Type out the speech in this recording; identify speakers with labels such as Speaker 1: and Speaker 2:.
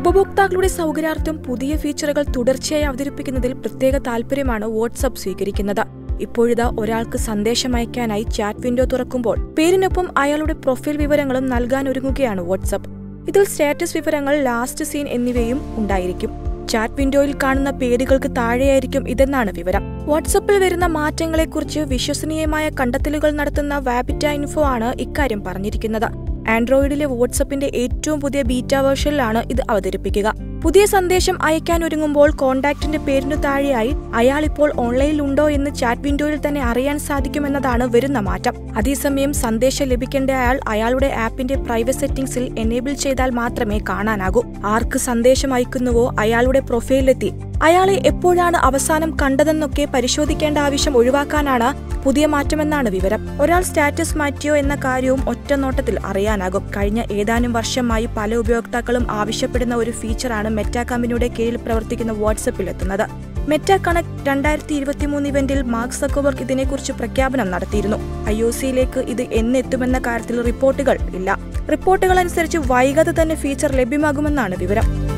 Speaker 1: ഉപഭോക്താക്കളുടെ സൗകര്യാർത്ഥം പുതിയ ഫീച്ചറുകൾ തുടർച്ചയായി അവതരിപ്പിക്കുന്നതിൽ പ്രത്യേക താൽപര്യമാണ് വാട്സ്ആപ്പ് സ്വീകരിക്കുന്നത് ഇപ്പോഴിതാ ഒരാൾക്ക് സന്ദേശം അയക്കാനായി ചാറ്റ് വിൻഡോ തുറക്കുമ്പോൾ പേരിനൊപ്പം അയാളുടെ പ്രൊഫൈൽ വിവരങ്ങളും നൽകാൻ ഒരുങ്ങുകയാണ് വാട്സ്ആപ്പ് ഇതിൽ സ്റ്റാറ്റസ് വിവരങ്ങൾ ലാസ്റ്റ് സീൻ എന്നിവയും ഉണ്ടായിരിക്കും ചാറ്റ് വിൻഡോയിൽ കാണുന്ന പേരുകൾക്ക് താഴെയായിരിക്കും ഇതെന്നാണ് വിവരം വാട്സപ്പിൽ വരുന്ന മാറ്റങ്ങളെക്കുറിച്ച് വിശ്വസനീയമായ കണ്ടെത്തലുകൾ നടത്തുന്ന വാബിറ്റ ഇൻഫോ ആണ് ഇക്കാര്യം പറഞ്ഞിരിക്കുന്നത് ആൻഡ്രോയിഡിലെ വാട്സപ്പിന്റെ ഏറ്റവും പുതിയ ബീറ്റ വേർഷനിലാണ് ഇത് അവതരിപ്പിക്കുക പുതിയ സന്ദേശം അയക്കാൻ ഒരുങ്ങുമ്പോൾ കോൺടാക്റ്റിന്റെ പേരിനു താഴെയായി അയാൾ ഇപ്പോൾ ഓൺലൈനിൽ ഉണ്ടോ എന്ന് ചാറ്റ് വിൻഡോയിൽ തന്നെ അറിയാൻ സാധിക്കുമെന്നതാണ് വരുന്ന മാറ്റം അതേസമയം സന്ദേശം ലഭിക്കേണ്ട അയാൾ അയാളുടെ ആപ്പിന്റെ പ്രൈവറ്റ് സെറ്റിംഗ്സിൽ എനേബിൾ ചെയ്താൽ മാത്രമേ കാണാനാകൂ ആർക്ക് സന്ദേശം അയക്കുന്നുവോ അയാളുടെ പ്രൊഫൈലിലെത്തി അയാളെ എപ്പോഴാണ് അവസാനം കണ്ടതെന്നൊക്കെ പരിശോധിക്കേണ്ട ആവശ്യം ഒഴിവാക്കാനാണ് പുതിയ മാറ്റമെന്നാണ് വിവരം ഒരാൾ സ്റ്റാറ്റസ് മാറ്റിയോ എന്ന കാര്യവും ഒറ്റ നോട്ടത്തിൽ അറിയാനാകും കഴിഞ്ഞ ഏതാനും വർഷമായി പല ഉപയോക്താക്കളും ആവശ്യപ്പെടുന്ന ഒരു ഫീച്ചറാണ് മെറ്റ കമ്പനിയുടെ കീഴിൽ പ്രവർത്തിക്കുന്ന വാട്സപ്പിൽ എത്തുന്നത് മെറ്റ കണക്ട് രണ്ടായിരത്തി ഇരുപത്തിമൂന്ന് ഇവന്റിൽ മാർക്ക് സക്കോബർഗ് ഇതിനെക്കുറിച്ച് പ്രഖ്യാപനം നടത്തിയിരുന്നു ഐ ഒ സിയിലേക്ക് ഇത് എന്നെത്തുമെന്ന കാര്യത്തിൽ റിപ്പോർട്ടുകൾ ഇല്ല റിപ്പോർട്ടുകൾ അനുസരിച്ച് വൈകാതെ തന്നെ ഫീച്ചർ ലഭ്യമാകുമെന്നാണ് വിവരം